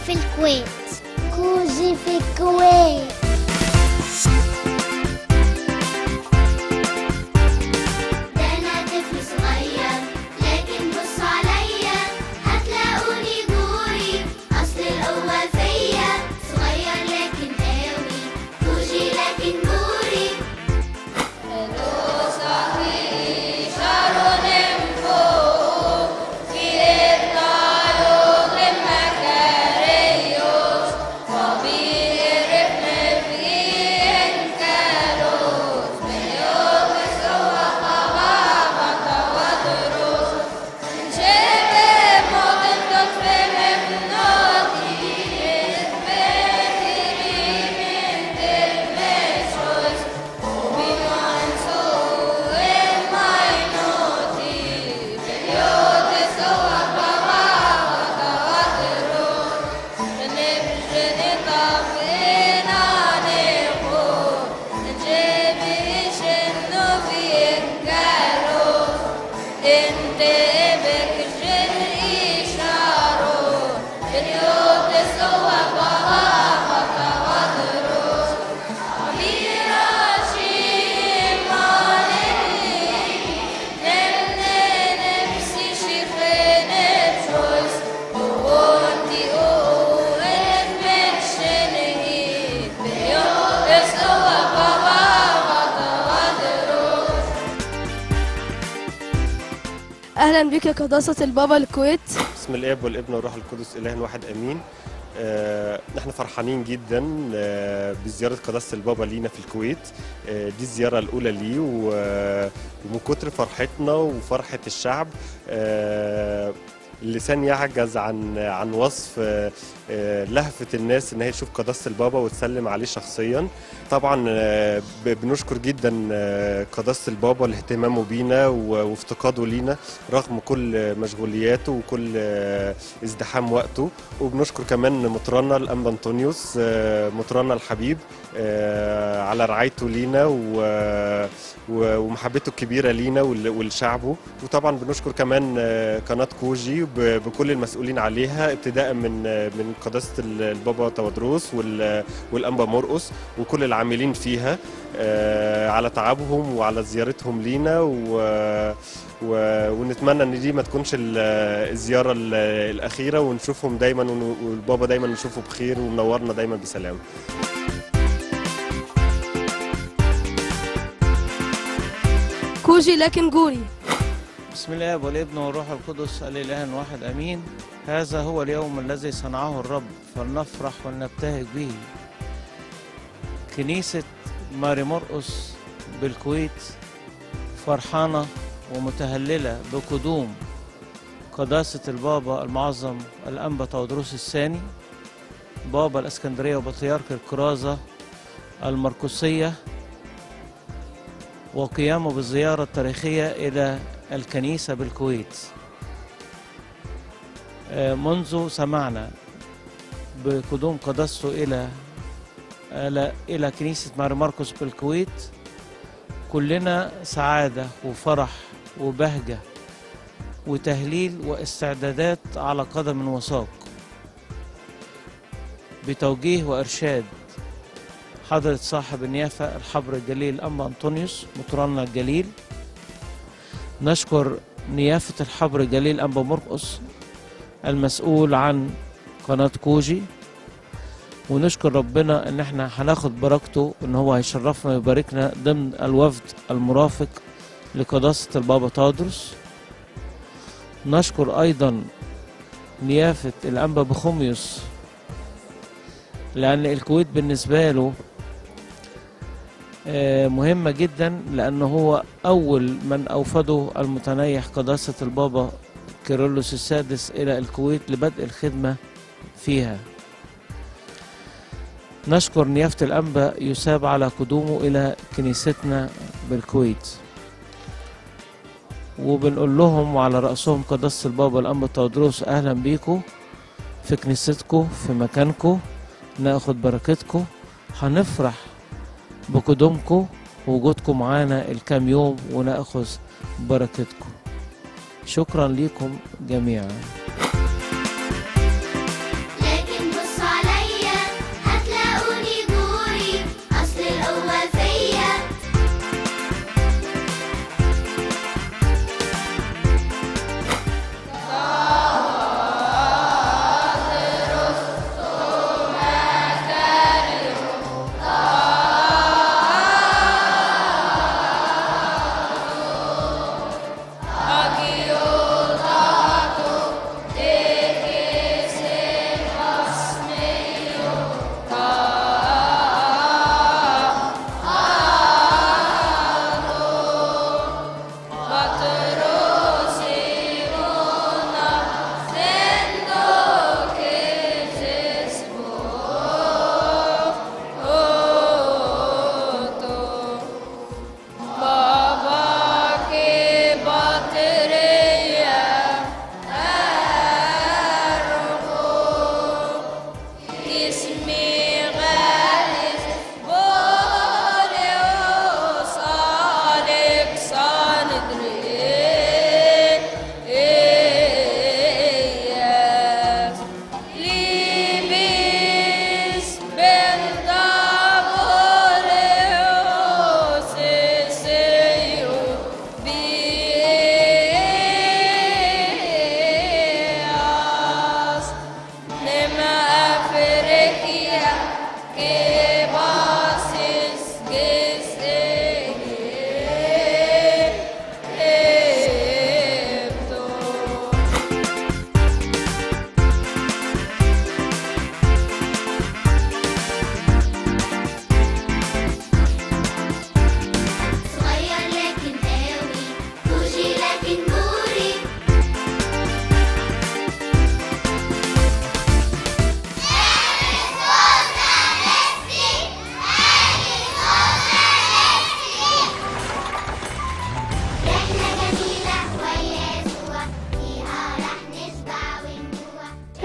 في الكويت كوجي في الكويت ده انا طفل صغير لكن بص عليا هتلاقوني جوري اصل القوة فيا صغير لكن قوي كوجي لكن جوري اهلا بك يا قداسه البابا الكويت بسم الاب والابن والروح القدس اله واحد امين آه، احنا فرحانين جدا آه، بزياره قداسه البابا لينا في الكويت آه، دي الزياره الاولى ليه و- ومن كتر فرحتنا وفرحه الشعب آه، اللسان يعجز عن عن وصف آه، آه، لهفه الناس ان هي تشوف قداسه البابا وتسلم عليه شخصيا طبعا آه، ب- بنشكر جدا آه، قداسه البابا لاهتمامه بينا و- وافتقاده لينا رغم كل مشغولياته وكل آه، ازدحام وقته وبنشكر كمان مطرنا الانبا انطونيوس آه، مطرنا الحبيب آه، على رعايته لينا و- و- ومحبته الكبيره لينا ول- ولشعبه وطبعا بنشكر كمان آه، قناه كوجي ب- بكل المسؤولين عليها ابتداء من آه، من قداسه ال- البابا تودروس وال- والانبا مرقس وكل العاملين فيها آه، على تعبهم وعلى زيارتهم لينا و و- ونتمنى ان دي ما تكونش ال- الزياره ال- الاخيره ونشوفهم دايما ون- والبابا دايما نشوفه بخير ومنورنا دايما بسلام كوجي لكن جوري بسم الله والابن والروح القدس الإله واحد أمين هذا هو اليوم الذي صنعه الرب فلنفرح ولنبتهج به كنيسة ماري مرقس بالكويت فرحانة ومتهللة بقدوم قداسة البابا المعظم الأنبا تودروس الثاني بابا الإسكندرية وبطريرك الكرازة المرقسية وقيامه بالزيارة التاريخية إلى الكنيسة بالكويت آه، منذ سمعنا بقدوم قداسته إلى إلى إلى كنيسة ماري ماركوس بالكويت كلنا سعادة وفرح وبهجة وتهليل واستعدادات على قدم وساق بتوجيه وإرشاد حضرة صاحب النيافة الحبر الجليل أما أنطونيوس مطرنا الجليل نشكر نيافة الحبر الجليل أنبا مرقس المسؤول عن قناة كوجي ونشكر ربنا ان احنا هناخد بركته ان هو هيشرفنا ويباركنا ضمن الوفد المرافق لقداسة البابا تادرس نشكر ايضا نيافة الانبا بخوميوس لان الكويت بالنسبة له آه، مهمة جدا لأنه هو أول من أوفده المتنيح قداسة البابا كيرلس السادس إلى الكويت لبدء الخدمة فيها نشكر نيافة الأنبا يساب على قدومه إلى كنيستنا بالكويت وبنقول لهم وعلى رأسهم قداسة البابا الأنبا تودروس أهلا بيكم في كنيستكم في مكانكم ناخد بركتكم هنفرح بقدومكم ووجودكم معانا الكام يوم وناخذ بركتكم شكرا لكم جميعا لكن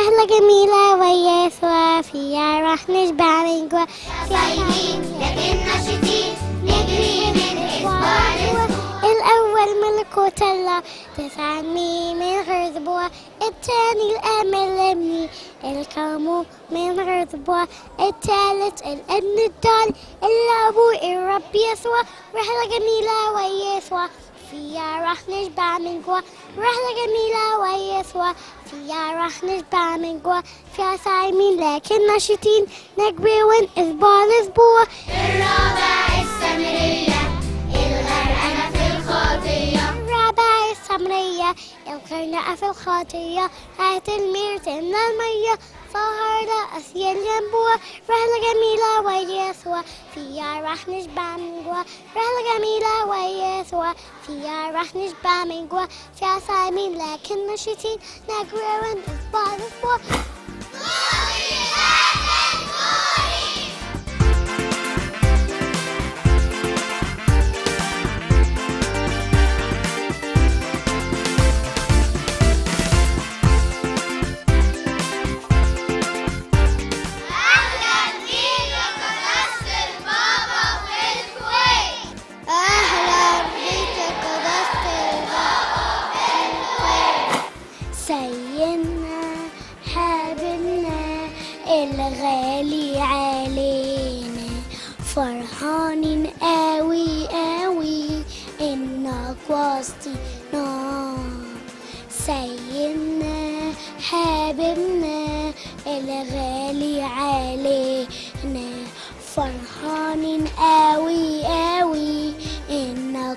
رحلة جميلة ويسوع فيها راح نشبع من جوا صايمين لكن نشيطين نجري من أسبوع لأسبوع الأول ملكوت الله تسعني من غير ذبوع التاني الأمل ابني الكامو من غير ذبوع التالت الابن الضال اللي أبوه الرب يسوع رحلة جميلة ويسوع فيها راح نشبع من جوا رحلة جميلة ويسوع فيها راح نشبع من جوا فيها صايمين لكن نشيطين نجري من أسبوع لأسبوع الرابع السامرية الغرقانة في الخطية الرابع السمرية الخرنقة في الخطية هات المير تملى المية سهر أسيا الينبوع رحلة جميلة ويسوع فيها راح نشبع من جوا رحلة جميلة ويسوع فيها راح نشبع من جوا فيها صايمين لكن نشيطين نجري من أسبوع لأسبوع أهلا بيك يا قداسة البابا في الكويت أهلا بك قداسة سيدنا حبيبنا الغالي علينا فرحانين قوي قوي انك وسطينا سيدنا حبيبنا الغالي علينا فرحانين قوي قوي انك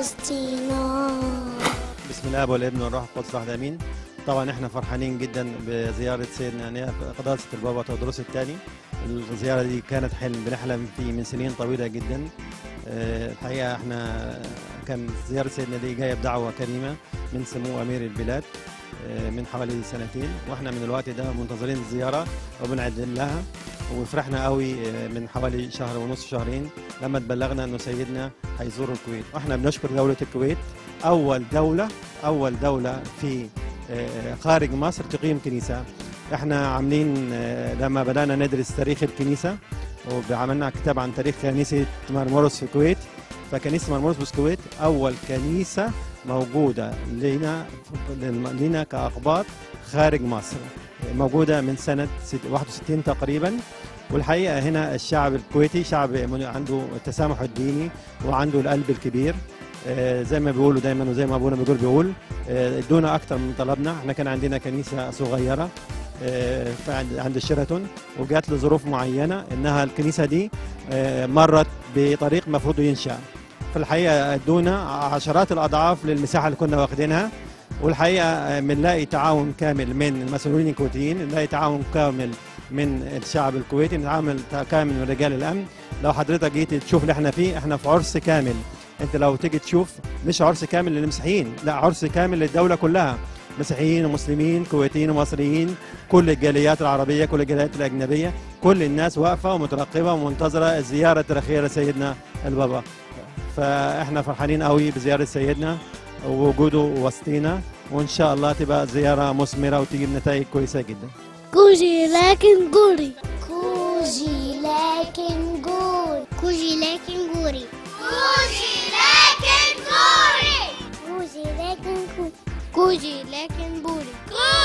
وسطينا بسم الله والابن والروح القدس واحد امين طبعا احنا فرحانين جدا بزياره سيدنا يعني قداسه البابا تودروس الثاني الزياره دي كانت حلم بنحلم فيه من سنين طويله جدا آه، الحقيقه احنا كان زياره سيدنا دي جايه بدعوه كريمه من سمو امير البلاد آه، من حوالي سنتين واحنا من الوقت ده منتظرين الزياره وبنعد لها وفرحنا قوي آه، من حوالي شهر ونص شهرين لما تبلغنا انه سيدنا هيزور الكويت واحنا بنشكر دوله الكويت اول دوله اول دوله في آه، خارج مصر تقيم كنيسه احنا عاملين آه، لما بدانا ندرس تاريخ الكنيسه وعملنا كتاب عن تاريخ كنيسه مرمرس في الكويت فكنيسه مرمرس في الكويت اول كنيسه موجوده لنا لنا كاقباط خارج مصر موجوده من سنه ست- 61 تقريبا والحقيقه هنا الشعب الكويتي شعب من- عنده التسامح الديني وعنده القلب الكبير آه، زي ما بيقولوا دايما وزي ما ابونا بيقول بيقول آه، ادونا اكتر من طلبنا احنا كان عندنا كنيسه صغيره آه، في عند- عند الشيراتون وجات لظروف معينه انها الكنيسه دي آه، مرت بطريق مفروض ينشا في الحقيقه ادونا عشرات الاضعاف للمساحه اللي كنا واخدينها والحقيقه آه، بنلاقي تعاون كامل من المسؤولين الكويتيين بنلاقي تعاون كامل من الشعب الكويتي نتعامل كامل من رجال الامن لو حضرتك جيت تشوف اللي احنا فيه احنا في عرس كامل انت لو تيجي تشوف مش عرس كامل للمسيحيين لا عرس كامل للدوله كلها مسيحيين ومسلمين كويتيين ومصريين كل الجاليات العربيه كل الجاليات الاجنبيه كل الناس واقفه ومترقبه ومنتظره الزياره التاريخيه لسيدنا البابا فاحنا فرحانين قوي بزياره سيدنا ووجوده وسطينا وان شاء الله تبقى زياره مثمره وتجيب نتائج كويسه جدا كوجي لكن جوري كوجي لكن جوري كوجي لكن جوري كوجي لكن كوري كوجي لكن كوجي كوجي لكن بوري كوجي